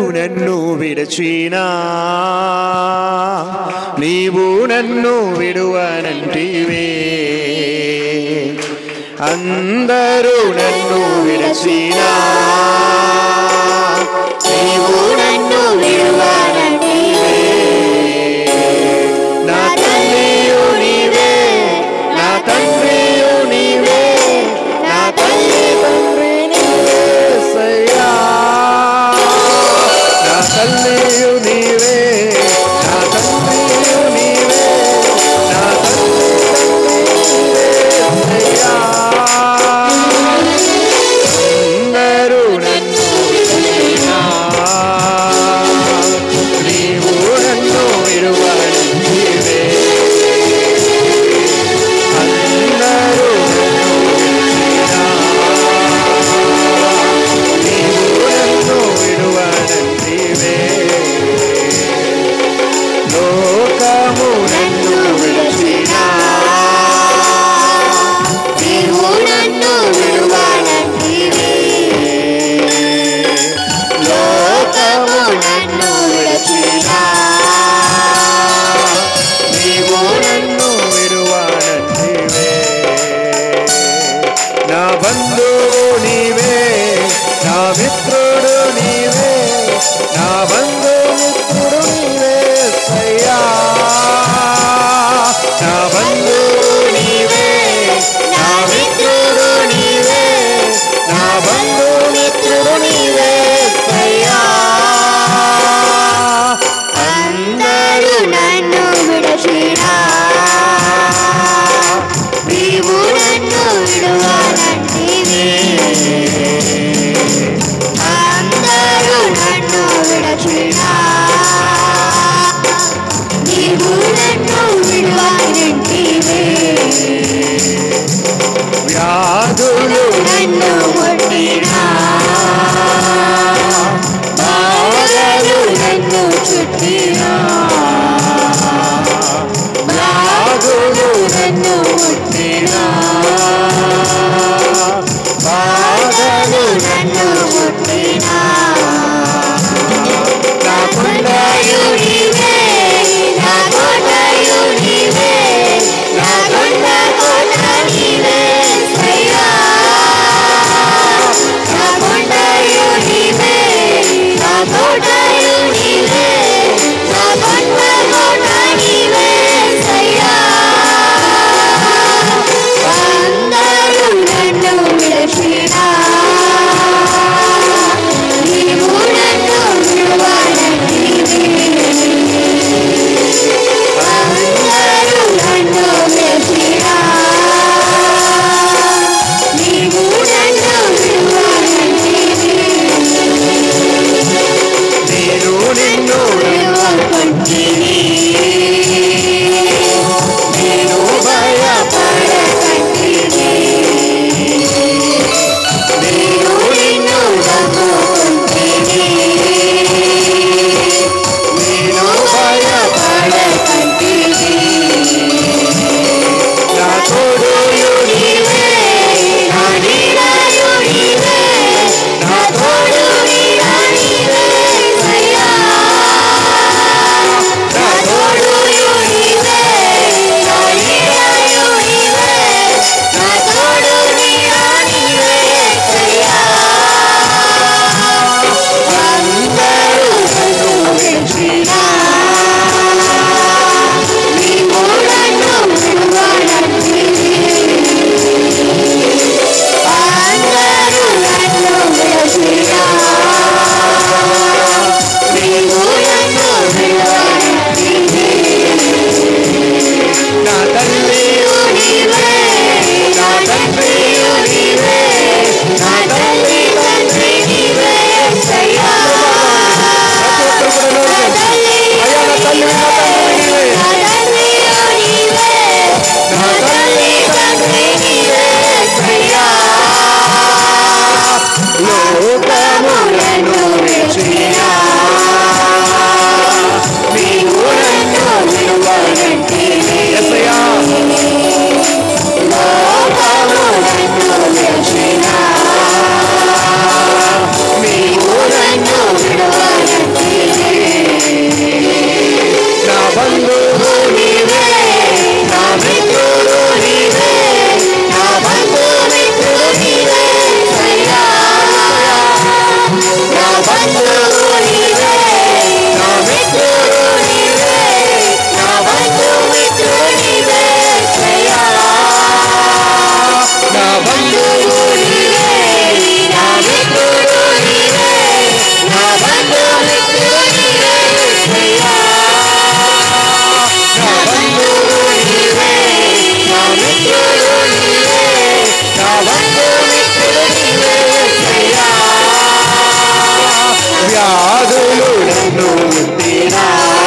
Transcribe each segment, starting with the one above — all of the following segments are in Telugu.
నన్ను విడచినా నీవు నన్ను విడువనంటివే అందరూ నన్ను విడచినా నీవు నన్ను విడువనంటివే నా తల్లియు నీవే నా తండ్రియు నీవే నా తల్లి తండ్రి నీవే సయ్యా నా తల్లియు నీవే నా తండ్రియు నీవే నా తల్లి తండ్రి నీవే సయ్యా అందరూ నన్ను విడిచినా, నీవు నన్ను విడువనంటివే. అందరూ నన్ను విడిచినా, నీవు నన్ను విడువనంటివే. లోకము నన్ను విడిచినా, నీవు నన్ను విడువనంటివే. లోకము నన్ను విడిచినా, నీవు నన్ను విడువనంటివే. నా బంధువు నీవే నా మిత్రుడు నీవే నా బంధుమిత్రుడు నీవే సయ్యా నా బంధువు నీవే నా మిత్రుడు నీవే నా బంధుమిత్రుడు నీవే సయ్యా అందరూ నన్ను విడచినా నీవు నన్ను విడువాలంటివే అందరూ నన్ను విడచినా నీవు నన్ను విడువాలంటివే వ్యాధులు నన్ను ముట్టినా బాధలు నన్ను చుట్టినా బాధలు నన్ను ముట్టినా బాధలు నన్ను ముట్టినా నా కొండయు నీవే నా కొండయు నీవే నా కొండ కోట నీవే సయ్యా నా కొండయు నీవే నా కోటయు నీవే నా కొండ కోట నీవే సయ్యా అందరూ నన్ను విడచినా నీవు నన్ను విడువనంటివే. అందరూ నన్ను విడచినా నీవు నన్ను విడువనంటివే. నీ బంధువు నీవే నా మిత్రుడు నీవే నా బంధువు మిత్రుడు నీవే యేసయ్యా నా బంధువు నీవే నా మిత్రుడు నీవే నా బంధువు మిత్రుడు నీవే యేసయ్యా నా బంధువు నీవే నా మిత్రుడు నీవే నా బంధువు మిత్రుడు నీవే యేసయ్యా వ్యాధులు నన్ను ముట్టినా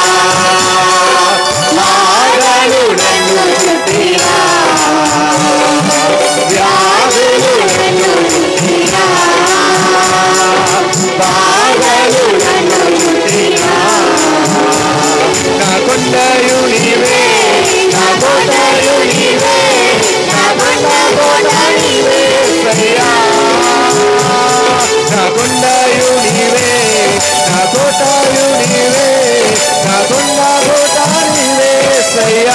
బాధలు నన్ను ముట్టినా వ్యాధులు నన్ను ముట్టినా బాధలు నన్ను ముట్టినా నా కొండయు నీవే నా కోటయు నీవే నా కొండ కోట నీవే సయ్యా నా కొండయు నీవే నా కోటయు నీవే నా కొండ కోట నీవే సయ్యా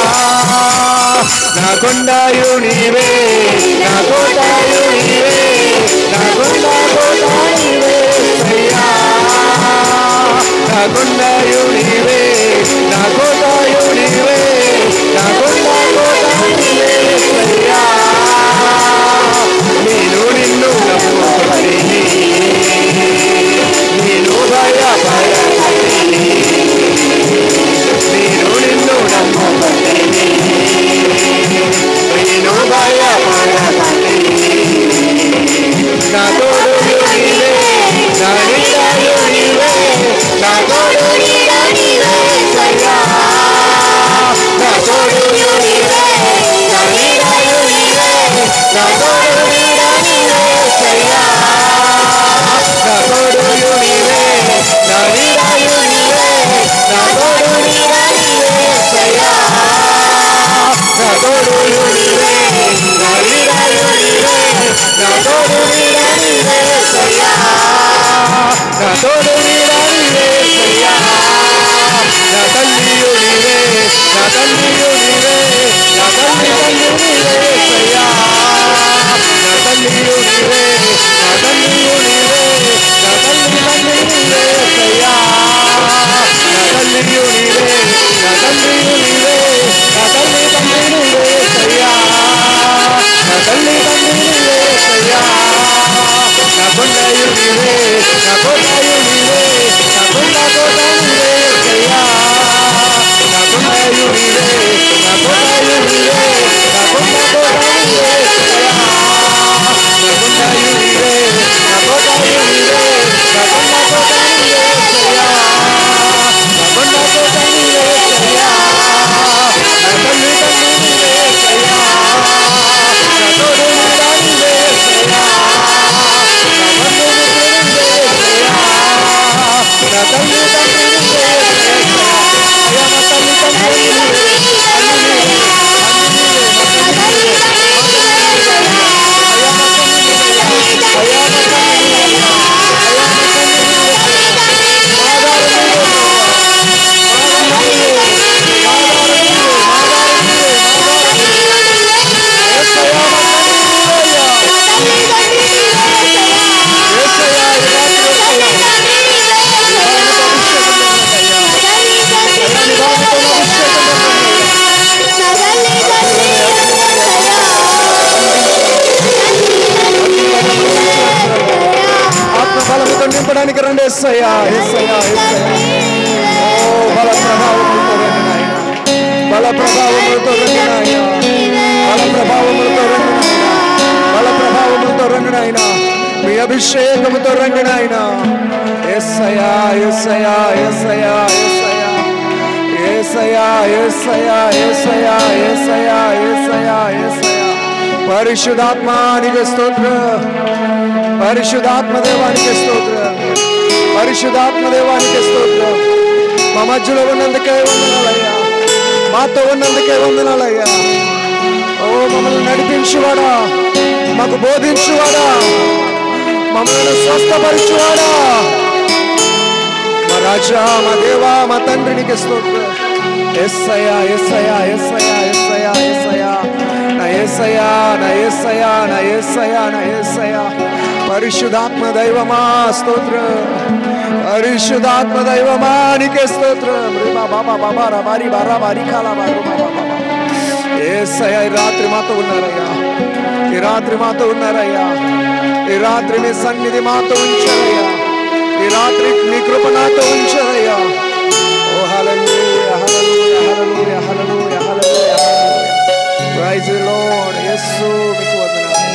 నా కొండయు నీవే నా కోటయు నీవే నా కొండ కోట నీవే సయ్యా నా కొండయు నీవే నా కోటయు నీవే నా కొండ కోట నీవే సయ్యా నేను నిన్ను నమ్ముకొని నేను భయపడని నేను నిన్ను నమ్ముకొని నేను భయపడని నా తోడు నీవే నా నిందాయు నీవే నా తోడు నీవే సయ్యా నా తోడు నీవే నా నిందాయు నీవే నా తోడు నీవే సయ్యా నా తోడు నీవే నా నిందాయు నీవే నా తోడు నీవే సయ్యా నా తోడు నీవే నా నిందాయు నీవే నా తోడు నీవే సయ్యా నా తోడు నీవే సయ్యా నా తల్లియు నీవే నా తల్లియు నీవే నా తల్లి తల్లి నీవే సయ్యా నా తల్లియు నీవే నా తల్లియు నీవే నా తల్లి తల్లి నీవే సయ్యా నా తల్లియు నీవే నా తల్లియు నీవే నా తల్లి తల్లి నీవే సయ్యా నా తల్లి తల్లి నీవే సయ్యా నా కొండయు నీవే నా కొండయు నీవే నా కొండ కోట నీవే సయ్యా నా కొండయు నీవే నా కొండయు నీవే నా కొండ కోట నీవే సయ్యా నా కొండయు నీవే నా కొండయు నీవే నా కొండ కోట నీవే సయ్యా నా కొండ కోట నీవే సయ్యా నా తల్లి తల్లి నీవే సయ్యా నా తోడు నీడా నీవే సయ్యా నా బంధు మిత్రుడు నీవే సయ్యా నా తల్లి తండ్రి నీవే సయ్యా అయ్యా నా తల్లి తండ్రి నీవే అన్ని నీవే అన్ని నీవే నా తల్లి నీవే అయ్యా నా తల్లి నీవే అయ్యా నా తల్లి నీవే అయ్యా నా తల్లి నీవే మాదారు నీవే మాదారు నీవే మాదారు నీవే మాదారు నీవే మాదారు నీవే యేసయ్యా నా తల్లి నీవే అయ్యా యేసయ్యా ఈ రాత్రి యేసయ్యా నిదానితో అభిషేకం చేయండి అయ్యా అయ్యా నిదానితో అభిషేకం చేయండి ఆత్మ బలముతో నింపడానికి రండి ఎస్సయ్యా ఎస్సయ్యా ఎస్సయ్యా ఓ బల ప్రభావములతో రండి నాయన బల ప్రభావములతో రండి నాయన బల ప్రభావములతో రండి నాయన బల ప్రభావములతో రండి నాయన మీ అభిషేకముతో రండి నాయన ఎస్సయ్యా ఎస్సయ్యా ఎస్సయ్యా ఎస్సయ్యా ఏసయా ఏసయా ఏసయా ఏసయా ఏసయా ఏసయా పరిశుద్ధాత్మానికి స్తోత్ర పరిశుద్ధాత్మ దేవానికి స్తోత్ర పరిశుద్ధాత్మ దేవానికి స్తోత్ర మా మధ్యలో ఉన్నందుకే వందనాలయ్యా మాతో ఉన్నందుకే వందనాలయ్యా ఓ మమ్మల్ని నడిపించువాడా మాకు బోధించువాడా మమ్మల్ని స్వస్థపరచువాడా మా రాజా మా దేవా మా తండ్రికి స్తోత్ర ఎస్సయా ఎస్సయా ఎస్సయా ఎస్సయా ఎస్సయా నా ఏసయా నా ఏసయా నా ఏసయా నా ఏసయా పరిశుద్ధాత్మ దైవమా స్తోత్రం పరిశుద్ధాత్మ దైవమా నీకే స్తోత్రం రిబా బాబా బాబా రబారి బారా బారి కాలా బారు బాబా బాబా ఏసయ్య ఈ రాత్రి మాతో ఉన్నారయ్యా ఈ రాత్రి మాతో ఉన్నారయ్యా ఈ రాత్రి నీ సన్నిధి మాతో ఉంచారయ్యా ఈ రాత్రి నీ కృప నాతో ఉంచారయ్యా ఓ hallelujah hallelujah hallelujah hallelujah hallelujah praise the lord Yesu మీకు వందనాలు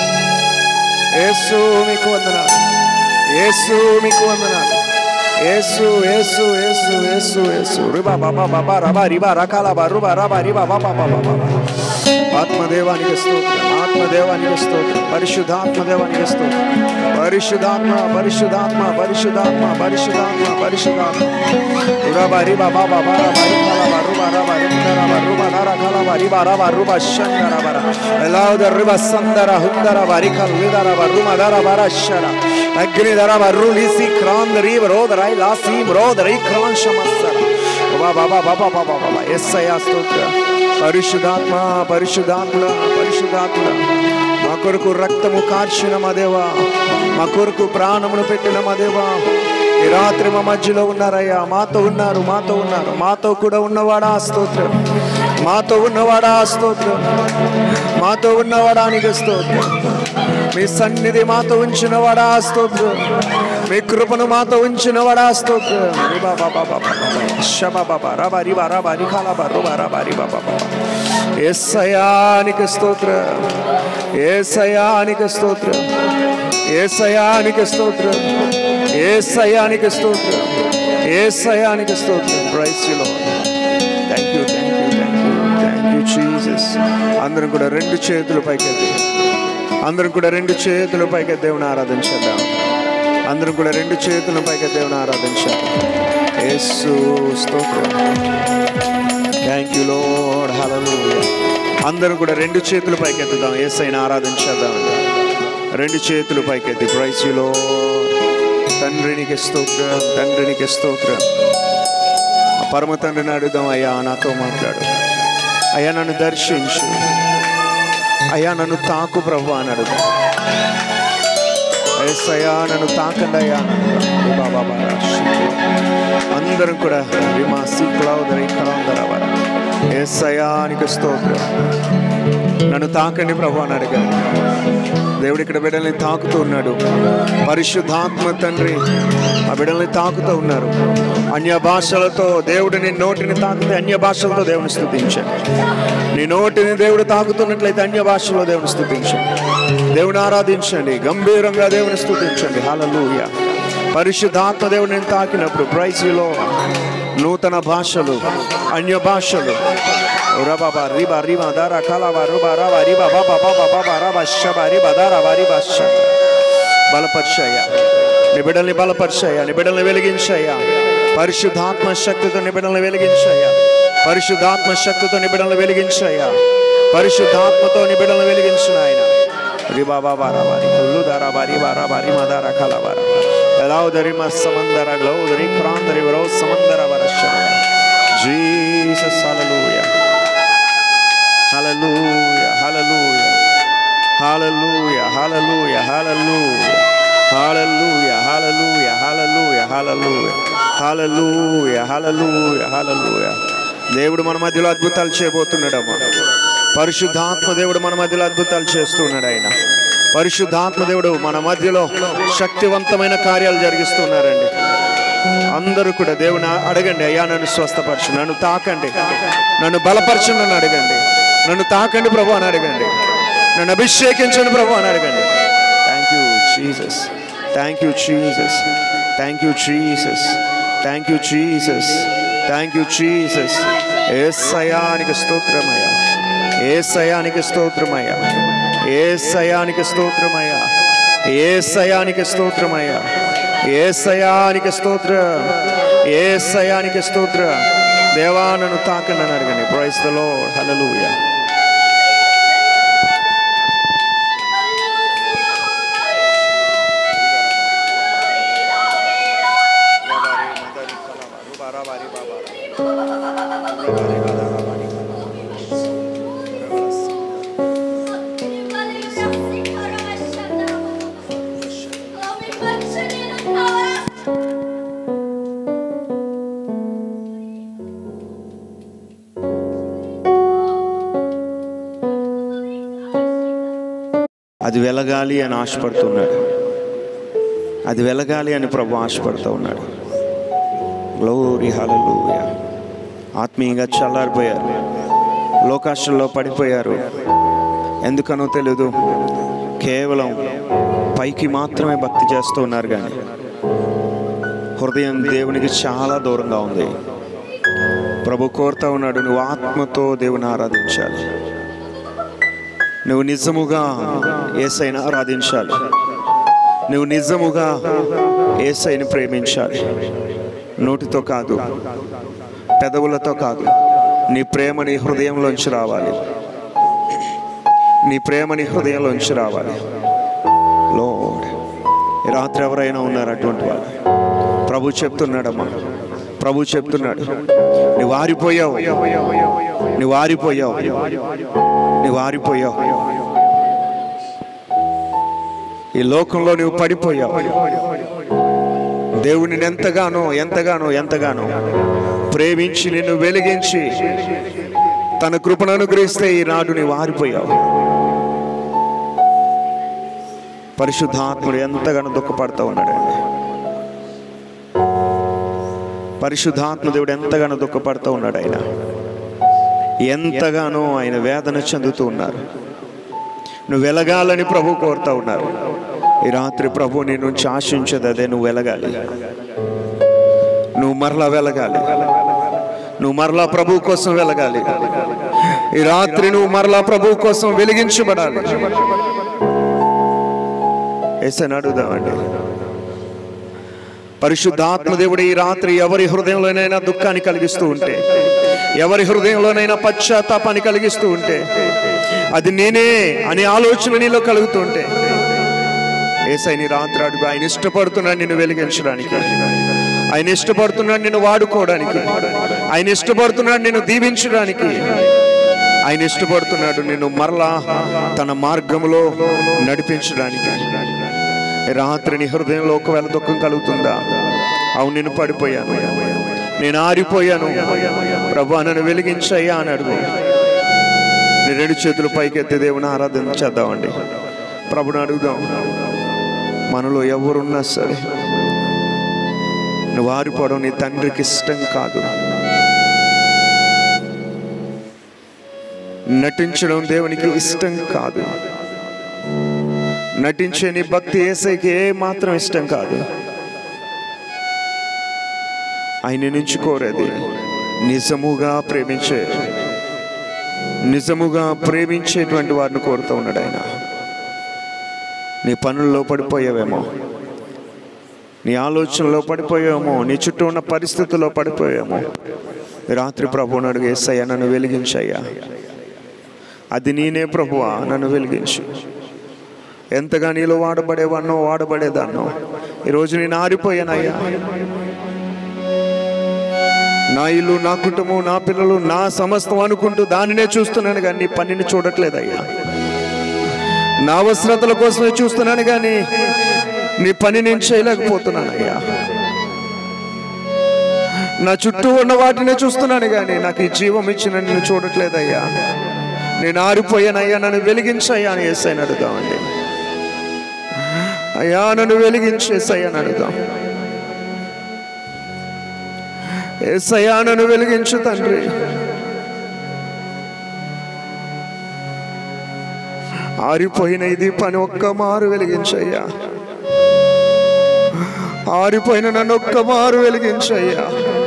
యేసు మీకు వందనాలు యేసు మీకు వందనాలు యేసు యేసు యేసు యేసు యేసు రిబా బాబా బాబా రబా రిబా రకాల బా రుబా రబా రిబా బాబా బాబా బాబా ఆత్మదేవానికి స్తోత్రం ఆత్మదేవానికి స్తోత్రం పరిశుద్ధాత్మదేవానికి స్తోత్రం పరిశుద్ధాత్మ పరిశుద్ధాత్మ పరిశుద్ధాత్మ పరిశుద్ధాత్మ పరిశుద్ధాత్మ రుబా రిబా బాబా బారా బారి కాల బా రుబా రబా రిబా రబా రుబా దారా కాల బా రిబా రబా రుబా శందర బర ఎలావుద రిబా సందర హుందర బరి కల్ విదర బా రుమా దర బర శర అగ్ని దర బా రులిసి క్రాంద రీవ రోదరై లాసి రోదరై క్రాన్ శమస్సర బాబా బాబా బాబా బాబా బాబా ఎస్ఐ స్తోత్ర పరిశుద్ధాత్మ పరిశుద్ధాత్మ పరిశుద్ధాత్మ మా కొరకు రక్తము కార్చిన మా దేవా మా కొరకు ప్రాణమును పెట్టిన మా దేవా ఈ రాత్రి మా మధ్యలో ఉన్నారయ్యా మాతో ఉన్నారు మాతో ఉన్నారు మాతో కూడా ఉన్నవాడా స్తోత్రం మాతో ఉన్నవాడా స్తోత్రం మాతో ఉన్నవాడానికి స్తోత్రం మీ సన్నిధి మాతో ఉంచిన వాడా స్తోత్రం మీ కృపను మాతో ఉంచిన వాడా స్తోత్రం రిబా బాబా బాబా షబా బాబా రబా రిబా రబా రిఖాలా బా రుబా రబా రిబా బాబా ఏసయానికి స్తోత్రం ఏసయానికి స్తోత్రం ఏసయానికి స్తోత్రం ఏసయానికి స్తోత్రం ఏసయానికి స్తోత్రం ప్రైస్ లో thank you thank you thank you thank you Jesus అందరం కూడా రెండు చేతులు పైకెత్తి అందరం కూడా రెండు చేతుల పైకి దేవుని ఆరాధించేద్దాం అందరం కూడా రెండు చేతుల పైకి దేవుని ఆరాధించేద్దాం యేసు స్తోత్రం థ్యాంక్ యూ లోడ్ హల్లెలూయా అందరం కూడా రెండు చేతుల పైకి ఎత్తుదాం ఏసైన ఆరాధించేద్దాం రెండు చేతులు పైకెత్తి ప్రైస్ లో తండ్రినికి స్తోత్రం తండ్రినికి స్తోత్రం ఆ పరమ తండ్రిని అడుగుదాం అయ్యా నాతో మాట్లాడు అయ్యా నన్ను దర్శించు అయ్యా నన్ను తాకు ప్రభు అని అడుగు అయ్యా నన్ను తాకండి అయ్యా బాబా అందరం కూడా విమా సీక్లావుదరి కలాందరవర ఏసయానికి స్తోత్రం నన్ను తాకండి ప్రభు అని అడిగాను దేవుడు ఇక్కడ బిడ్డల్ని తాకుతూ ఉన్నాడు పరిశుద్ధాత్మ తండ్రి ఆ బిడ్డల్ని తాకుతూ ఉన్నారు అన్య భాషలతో దేవుడు నీ నోటిని తాకితే అన్య భాషలతో దేవుని స్థుతించండి నీ నోటిని దేవుడు తాకుతున్నట్లయితే అన్య భాషలో దేవుని స్థుతించండి దేవుని ఆరాధించండి గంభీరంగా దేవుని స్థుతించండి హాలూయ పరిశుద్ధాత్మ దేవుడు నేను తాకినప్పుడు ప్రైజ్లో నూతన భాషలు అన్య భాషలు రబాబా రిబా రిబా దారా కలాబా రుబా రబా రిబా బాబా బాబా బాబా రబా షబా రిబా దారా బా రిబా ష బలపరిచయ్యా నీ బిడ్డల్ని బలపరిచయ్యా నీ బిడ్డల్ని వెలిగించయ్యా పరిశుద్ధాత్మ శక్తితో నీ బిడ్డల్ని వెలిగించయ్యా పరిశుద్ధాత్మ శక్తితో నీ బిడ్డల్ని వెలిగించయ్యా పరిశుద్ధాత్మతో నీ బిడ్డల్ని వెలిగించిన ఆయన రిబా బాబా రబా రిబా దారా బా రిబా రబా రిమా దారా కలాబా ఎలావుదరి మా సమందర గ్లౌదరి క్రాందరి వరో సమందర వరశ జీసస్ హల్లెలూయా hallelujah hallelujah hallelujah hallelujah hallelujah hallelujah hallelujah hallelujah hallelujah hallelujah hallelujah హల్లెలూయా దేవుడు మన మధ్యలో అద్భుతాలు చేయబోతున్నాడమ్మా పరిశుద్ధాత్మ దేవుడు మన మధ్యలో అద్భుతాలు చేస్తున్నాడు ఆయన పరిశుద్ధాత్మ దేవుడు మన మధ్యలో శక్తివంతమైన కార్యాలు జరిగిస్తున్నారండి అందరూ కూడా దేవుని అడగండి అయ్యా నన్ను స్వస్థపరచు నన్ను తాకండి నన్ను బలపరచు నన్ను అడగండి నన్ను తాకండి ప్రభు అని అడగండి నన్ను అభిషేకించండి ప్రభు అని అడగండి thank you Jesus thank you Jesus thank you Jesus thank you Jesus thank you Jesus ఏ సయానికి స్తోత్రమయ్యా ఏ సయానికి స్తోత్రమయ్యా ఏ సయానికి స్తోత్రమయ్యా ఏ సయానికి స్తోత్రమయ్యా ఏ సయానికి స్తోత్ర ఏ సయానికి స్తోత్ర దేవా నన్ను తాకండి అని అడగండి ప్రైస్ ద లార్డ్ హల్లెలూయా అది వెలగాలి అని ఆశపడుతున్నాడు అది వెలగాలి అని ప్రభు ఆశపడుతూ ఉన్నాడు గ్లోరీ హల్లెలూయా ఆత్మీయంగా చల్లారిపోయారు లోకాశల్లో పడిపోయారు ఎందుకనో తెలియదు కేవలం పైకి మాత్రమే భక్తి చేస్తూ ఉన్నారు కానీ హృదయం దేవునికి చాలా దూరంగా ఉంది ప్రభు కోరుతా ఉన్నాడు నువ్వు ఆత్మతో దేవుని ఆరాధించాలి నువ్వు నిజముగా ఏసైనా ఆరాధించాలి నువ్వు నిజముగా ఏసైని ప్రేమించాలి నోటితో కాదు పెదవులతో కాదు నీ ప్రేమ నీ హృదయంలోంచి రావాలి నీ ప్రేమ నీ హృదయంలోంచి రావాలి లోడ్ ఈ రాత్రి ఎవరైనా ఉన్నారు అటువంటి వాళ్ళు ప్రభు చెప్తున్నాడమ్మా ప్రభు చెప్తున్నాడు నువ్వు ఆరిపోయావు నువ్వు ఆరిపోయావు నువ్వు ఆరిపోయావు ఈ లోకంలో నువ్వు పడిపోయావు దేవుడిని ఎంతగానో ఎంతగానో ఎంతగానో ప్రేమించి నిన్ను వెలిగించి తన కృపను అనుగ్రహిస్తే ఈనాడు నీవు ఆరిపోయావు పరిశుద్ధాత్ముడు ఎంతగానో దుఃఖపడతా ఉన్నాడండి పరిశుద్ధాత్మ దేవుడు ఎంతగానో దుఃఖపడుతూ ఉన్నాడు ఆయన ఎంతగానో ఆయన వేదన చెందుతూ ఉన్నారు నువ్వు వెలగాలని ప్రభు కోరుతా ఉన్నారు ఈ రాత్రి ప్రభు నీ నుంచి ఆశించేది అదే నువ్వు వెలగాలి నువ్వు మరలా వెలగాలి నువ్వు మరలా ప్రభు కోసం వెలగాలి ఈ రాత్రి నువ్వు మరలా ప్రభు కోసం వెలిగించబడాలి ఏసని అడుగుదామండి పరిశుద్ధాత్మ దేవుడు ఈ రాత్రి ఎవరి హృదయంలోనైనా దుఃఖాన్ని కలిగిస్తూ ఉంటే ఎవరి హృదయంలోనైనా పశ్చాత్తాపాన్ని కలిగిస్తూ ఉంటే అది నేనే అనే ఆలోచన నీలో కలుగుతూ ఉంటే ఏసైని రాత్రి అడుగు ఆయన ఇష్టపడుతున్నాడు నిన్ను వెలిగించడానికి ఆయన ఇష్టపడుతున్నాడు నిన్ను వాడుకోవడానికి ఆయన ఇష్టపడుతున్నాడు నిన్ను దీవించడానికి ఆయన ఇష్టపడుతున్నాడు నిన్ను మరలా తన మార్గంలో నడిపించడానికి రాత్రి నీ హృదయంలో ఒకవేళ దుఃఖం కలుగుతుందా అవును నేను పడిపోయాను నేను ఆరిపోయాను ప్రభు నన్ను వెలిగించయ్యా అని అడుగు నీ రెండు చేతులు పైకెత్తి దేవుని ఆరాధన చేద్దామండి ప్రభుని అడుగుదాం మనలో ఎవరున్నా సరే నువ్వు ఆరిపోవడం నీ తండ్రికి ఇష్టం కాదు నటించడం దేవునికి ఇష్టం కాదు నటించే నీ భక్తి ఏసైకి ఏ మాత్రం ఇష్టం కాదు ఆయన నుంచి కోరేది నిజముగా ప్రేమించే నిజముగా ప్రేమించేటువంటి వారిని కోరుతూ ఉన్నాడు ఆయన నీ పనుల్లో పడిపోయావేమో నీ ఆలోచనలో పడిపోయామో నీ చుట్టూ ఉన్న పరిస్థితుల్లో పడిపోయామో రాత్రి ప్రభువుని అడుగు ఏసయ్యా నన్ను వెలిగించయ్యా అది నేనే ప్రభువా నన్ను వెలిగించు ఎంతగా నీలో వాడబడేవాన్నో వాడబడేదాన్నో ఈరోజు నేను ఆరిపోయానయ్యా నా ఇల్లు నా కుటుంబం నా పిల్లలు నా సమస్తం అనుకుంటూ దానినే చూస్తున్నాను కానీ నీ పనిని చూడట్లేదయ్యా నా అవసరతల కోసమే చూస్తున్నాను కానీ నీ పని నేను చేయలేకపోతున్నానయ్యా నా చుట్టూ ఉన్న వాటినే చూస్తున్నాను కానీ నాకు ఈ జీవం ఇచ్చిన నిన్ను చూడట్లేదయ్యా నేను ఆరిపోయానయ్యా నన్ను వెలిగించయ్యా అని వేసాయని అడుగుదామండి అయ్యా నన్ను వెలిగించేసయ్యా అని అడుగుదాం ఏసయ్యా నన్ను వెలిగించు తండ్రి ఆరిపోయిన ఇది పని ఒక్క మారు వెలిగించయ్యా ఆరిపోయిన నన్ను ఒక్క మారు వెలిగించయ్యా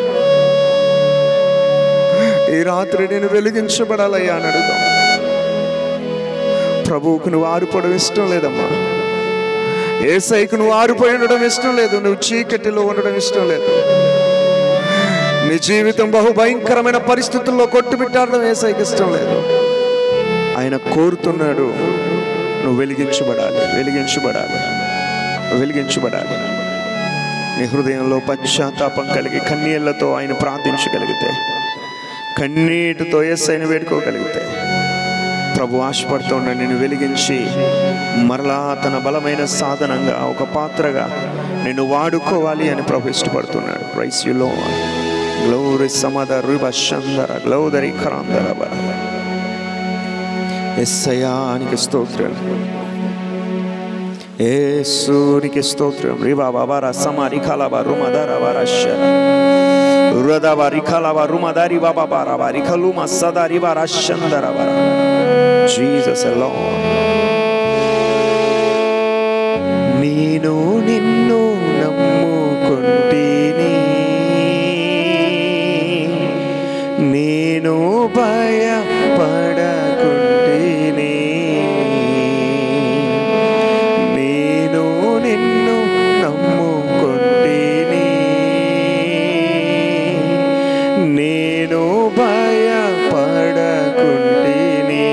ఈ రాత్రి నేను వెలిగించబడాలయ్యా అని అడుగుదాం ప్రభువుకు నువ్వు ఆరిపోవడం ఇష్టం లేదమ్మా ఏసైకు నువ్వు ఆరిపోయి ఉండడం ఇష్టం లేదు నువ్వు చీకటిలో ఉండడం ఇష్టం లేదు నీ జీవితం బహు భయంకరమైన పరిస్థితుల్లో కొట్టుమిట్టాడడం ఏసైకి ఇష్టం లేదు ఆయన కోరుతున్నాడు నువ్వు వెలిగించబడాలి వెలిగించబడాలి వెలిగించబడాలి నీ హృదయంలో పశ్చాత్తాపం కలిగి కన్నీళ్లతో ఆయన ప్రార్థించగలిగితే కన్నీటితో ఎస్ఐని వేడుకోగలిగితే ప్రభు ఆశపడుతున్న నిన్ను వెలిగించి మరలా తన బలమైన సాధనంగా ఒక పాత్రగా నిన్ను వాడుకోవాలి అని ప్రభు ఇష్టపడుతున్నాడు ప్రైస్ యులో గ్లౌరి సమద రుబ శందర గ్లౌదరి ఖరాందర ఎస్సయానికి స్తోత్రాలు యేసునికి స్తోత్రం రివా బాబా రసమా రిఖాలబా రుమదరబా రష్య రుదబా రిఖాలబా రుమదరి బాబా బారబా రిఖలుమ సదరిబా రష్యందరబా జీసస్ alone నేను నిన్ను నమ్ముకుంటేనే నేను భయపడకుంటేనే నేను నిన్ను నమ్ముకుంటేనే నేను భయపడకుంటేనే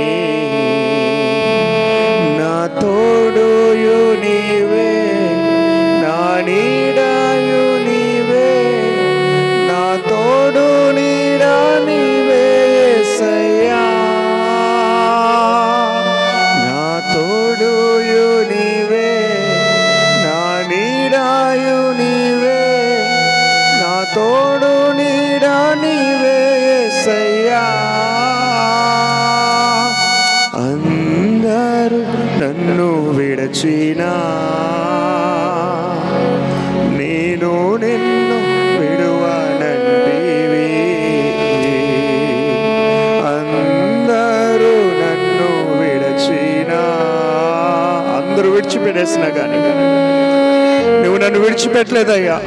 నా తోడుయు నీవే నా నీడాయు నీవే నా తోడు నీడా నీవే యేసయ్యా నా తోడుయు నీవే నా నీడాయు నీవే నా తోడు నీడా నీవే యేసయ్యా అందరూ నన్ను విడచినా నేను నిన్ను విడువనంటివి అందరూ నన్ను విడచినా అందరూ విడిచిపెట్టేసినా కానీ నువ్వు నన్ను విడిచిపెట్టలేదయ్యా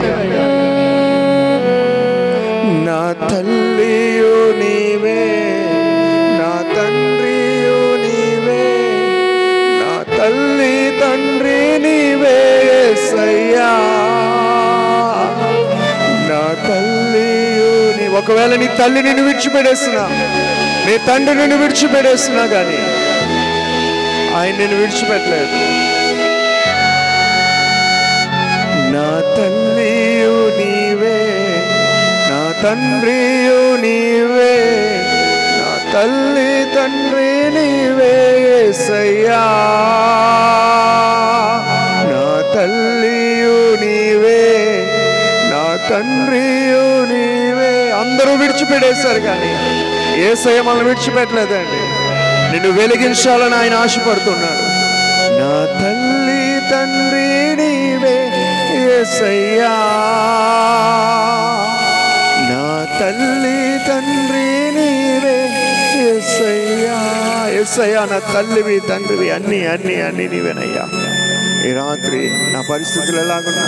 నా తల్లియు నీవే నా తండ్రియు నీవే నా తల్లి తండ్రి నీవే యేసయ్యా నా తల్లియు నీ ఒకవేళ నీ తల్లి నిన్ను విడిచిపెడేస్తున్నా నీ తండ్రి నిన్ను విడిచిపెడేస్తున్నా కానీ ఆయన నిన్ను విడిచిపెట్టలేదు నా తల్లియు నీవే నా తండ్రియు నీవే నా తల్లి తండ్రి నీవే యేసయ్యా నా తల్లియు నీవే నా తండ్రియు నీవే అందరూ విడిచిపెట్టేశారు కానీ ఏసయ్య మనల్ని విడిచిపెట్టలేదండి నిన్ను వెలిగించాలని ఆయన ఆశపడుతున్నాడు నా తల్లి తండ్రి నీవే యేసయ్యా నా తల్లి తండ్రి నీవే యేసయ్యా యేసయ్యా నా తల్లివి తండ్రివి అన్ని అన్ని అన్ని నీవేనయ్యా ఈ రాత్రి నా పరిస్థితులు ఎలాగున్నా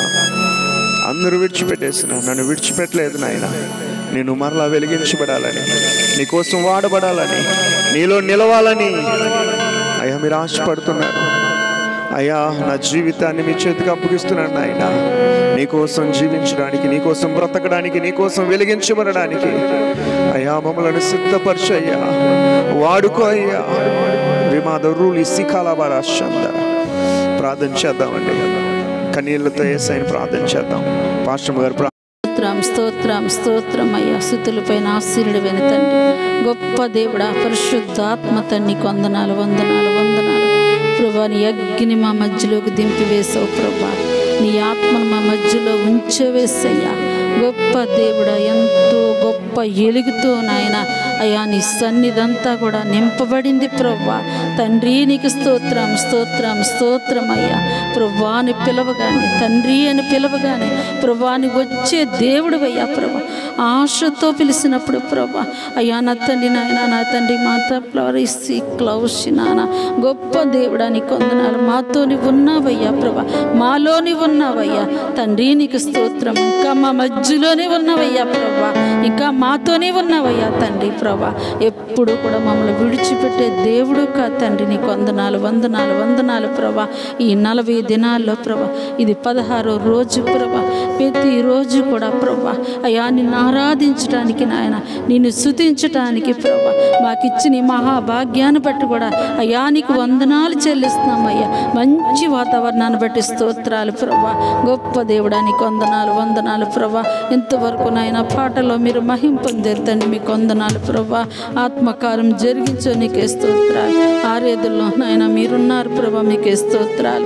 అందరూ విడిచిపెట్టేసిన నన్ను విడిచిపెట్టలేదు నాయన నేను మరలా వెలిగించబడాలని నీకోసం వాడబడాలని నీలో నిలవాలని అయ్యా మీరు ఆశపడుతున్నారు అయ్యా నా జీవితాన్ని మీ చేతికి అప్పగిస్తున్నాను నాయన నీకోసం జీవించడానికి నీకోసం బ్రతకడానికి నీకోసం వెలిగించబడడానికి అయ్యా మమ్మల్ని సిద్ధపరచు అయ్యా వాడుకో అయ్యా విమాద రూలి శిఖాలబారా చందర ప్రార్థన చేద్దామండి కన్నీళ్లతో ఏసైని ప్రార్థన చేద్దాం పాస్టర్ గారు ప్రా- స్తోత్రం స్తోత్రం స్తోత్రం అయ్యా స్థుతులపైన ఆశీర్యుడు తండ్రి గొప్ప దేవుడా పరిశుద్ధాత్మ తండ్రి వందనాలు వందనాలు వందనాలు ప్రభా నీ అగ్ని మా మధ్యలోకి దింపివేసావు ప్రభా నీ ఆత్మను మా మధ్యలో ఉంచవేసయ్యా గొప్ప దేవుడా ఎంతో గొప్ప ఎలుగుతో నాయన అయ్యా నీ సన్నిధంతా కూడా నింపబడింది ప్రభా తండ్రి నీకు స్తోత్రం స్తోత్రం స్తోత్రం అయ్యా ప్రభాని పిలవగానే తండ్రి అని పిలవగానే ప్రభాని వచ్చే దేవుడు అయ్యా ప్రభా ఆశతో పిలిచినప్పుడు ప్రభా అయ్యా నా తండ్రి నాయన నా తండ్రి మాత ఫ్లవరిసి క్లౌసి నాన్న గొప్ప దేవుడా నీ కొందనాలు మాతోని ఉన్నావయ్యా ప్రభా మాలోని ఉన్నావయ్యా తండ్రి నీకు స్తోత్రం ఇంకా మా మధ్యలోనే ఉన్నావయ్యా ప్రభా ఇంకా మాతోనే ఉన్నావయ్యా తండ్రి ప్రభా ఎప్పుడు కూడా మమ్మల్ని విడిచిపెట్టే దేవుడు కా తండ్రి నీకు వందనాలు వందనాలు వందనాలు ప్రభా ఈ నలభై దినాల్లో ప్రభా ఇది పదహారో రోజు ప్రభా ప్రతిరోజు కూడా ప్రభా అయ్యా నిన్ను ఆరాధించడానికి నాయన నిన్ను స్థుతించడానికి ప్రభా మాకిచ్చిన ఈ మహాభాగ్యాన్ని బట్టి కూడా అయ్యా నీకు వందనాలు చెల్లిస్తున్నాం అయ్యా మంచి వాతావరణాన్ని బట్టి స్తోత్రాలు ప్రభా గొప్ప దేవుడా నీకు వందనాలు వందనాలు ప్రభా ఇంతవరకు నాయన పాటలో మీరు మహిం పొందేరుతండి మీకు వందనాలు ప్రభా ఆత్మకారం జరిగించో నీకే స్తోత్రాలు ఆరేదుల్లో నాయన మీరున్నారు ప్రభా మీకే స్తోత్రాలు నీ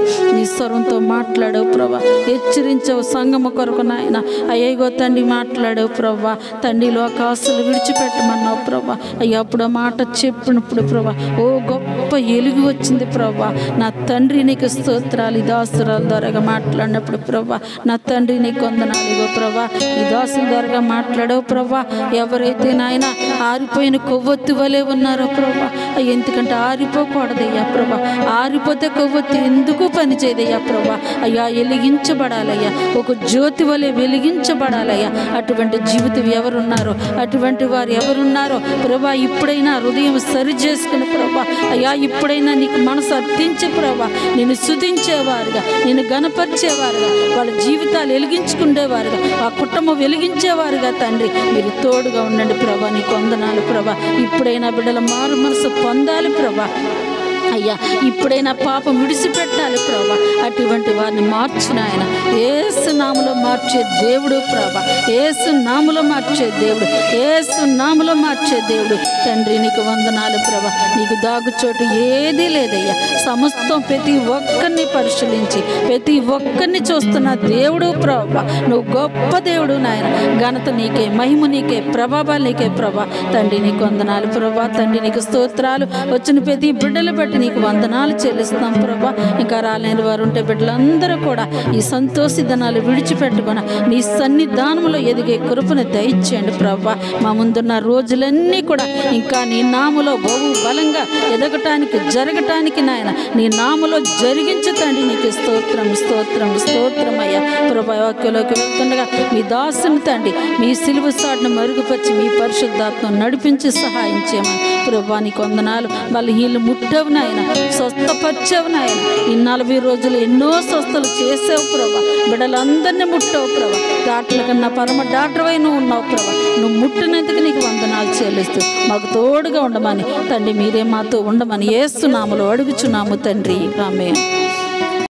స్వరంతో మాట్లాడావు ప్రభా హెచ్చరించావు సంగమ కొరకు నాయన అయ్యగో తండ్రి మాట్లాడావు ప్రభా తండ్రి లోకాసులు విడిచిపెట్టమన్నావు ప్రభా అయ్యా అప్పుడు ఆ మాట చెప్పినప్పుడు ప్రభా ఓ గొప్ప ఎలుగు వచ్చింది ప్రభా నా తండ్రి నీకు స్తోత్రాలు ఈ దాసురాల ద్వారాగా మాట్లాడినప్పుడు ప్రభా నా తండ్రి నీకు వందనాలు ఇగో ప్రభా ఈ దాసుల ద్వారాగా మాట్లాడావు ప్రభా ఎవరైతే నాయన ఆరిపోయిన కొవ్వొత్తి వలె ఉన్నారో ప్రభా అయ్యా ఎందుకంటే ఆరిపోకూడదయ్యా ప్రభా ఆరిపోతే కొవ్వొత్తి ఎందుకు పని చేయదయ్యా ప్రభా అయ్యా వెలిగించబడాలయ్యా ఒక జ్యోతి వలె వెలిగించబడాలయ్యా అటువంటి జీవితం ఎవరున్నారో అటువంటి వారు ఎవరున్నారో ప్రభా ఇప్పుడైనా హృదయం సరి చేసుకుని ప్రభా అయ్యా ఇప్పుడైనా నీకు మనసు అర్థించే ప్రభా నేను శుతించేవారుగా నేను గనపరిచేవారుగా వాళ్ళ జీవితాలు వెలిగించుకునేవారుగా ఆ కుటుంబం వెలిగించేవారుగా తండ్రి మీరు తోడుగా ఉండండి ప్రభా నీకు వందనాలు ప్రభా ఇప్పుడైనా బిడ్డల మారు మనసు పొందాలి ప్రభా అయ్యా ఇప్పుడైనా పాపం విడిచిపెట్టాలి ప్రభా అటువంటి వారిని మార్చిన ఆయన ఏసు నాములో మార్చే దేవుడు ప్రభా ఏసు నాములో మార్చే దేవుడు ఏసు నాములో మార్చే దేవుడు తండ్రి నీకు వందనాలు ప్రభా నీకు దాగుచోటు ఏదీ లేదయ్యా సమస్తం ప్రతి ఒక్కరిని పరిశీలించి ప్రతి ఒక్కరిని చూస్తున్న దేవుడు ప్రభా నువ్వు గొప్ప దేవుడు నాయన ఘనత నీకే మహిమ నీకే ప్రభావాలు నీకే ప్రభా తండ్రి నీకు వందనాలు ప్రభా తండ్రి నీకు స్తోత్రాలు వచ్చిన ప్రతి బిడ్డలు బట్టి నీకు వందనాలు చెల్లిస్తాం ప్రభా ఇంకా రాలేని వారు ఉంటే బిడ్డలందరూ కూడా ఈ సంతోషి ధనాలు విడిచిపెట్టుకుని నీ సన్నిధానంలో ఎదిగే కృపను దయచేయండి ప్రభా మా ముందున్న రోజులన్నీ కూడా ఇంకా నీ నాములో బహు బలంగా ఎదగటానికి జరగటానికి నాయన నీ నాములో జరిగించు తండ్రి నీకు స్తోత్రం స్తోత్రం స్తోత్రం అయ్యా ప్రభా వాక్యలోకి వెళ్తుండగా మీ దాసుని తండ్రి మీ సిలువ సాటును మరుగుపరిచి మీ పరిశుద్ధాత్మ నడిపించి సహాయం చేయమని ప్రభా నీకు వందనాలు వాళ్ళు వీళ్ళు ముట్టవు నాయన స్వస్థపరిచావు నాయన ఈ నలభై రోజులు ఎన్నో స్వస్థలు చేసావు ప్రభా బిడ్డలందరినీ ముట్టావు ప్రభా డాక్టర్ల కన్నా పరమ డాక్టర్ అయి నువ్వు ఉన్నావు ప్రభా నువ్వు ముట్టినందుకు నీకు వందనాలు చెల్లిస్తూ మాకు తోడుగా ఉండమని తండ్రి మీరే మాతో ఉండమని ఏస్తున్నాములు అడుగుచున్నాము తండ్రి ఆమె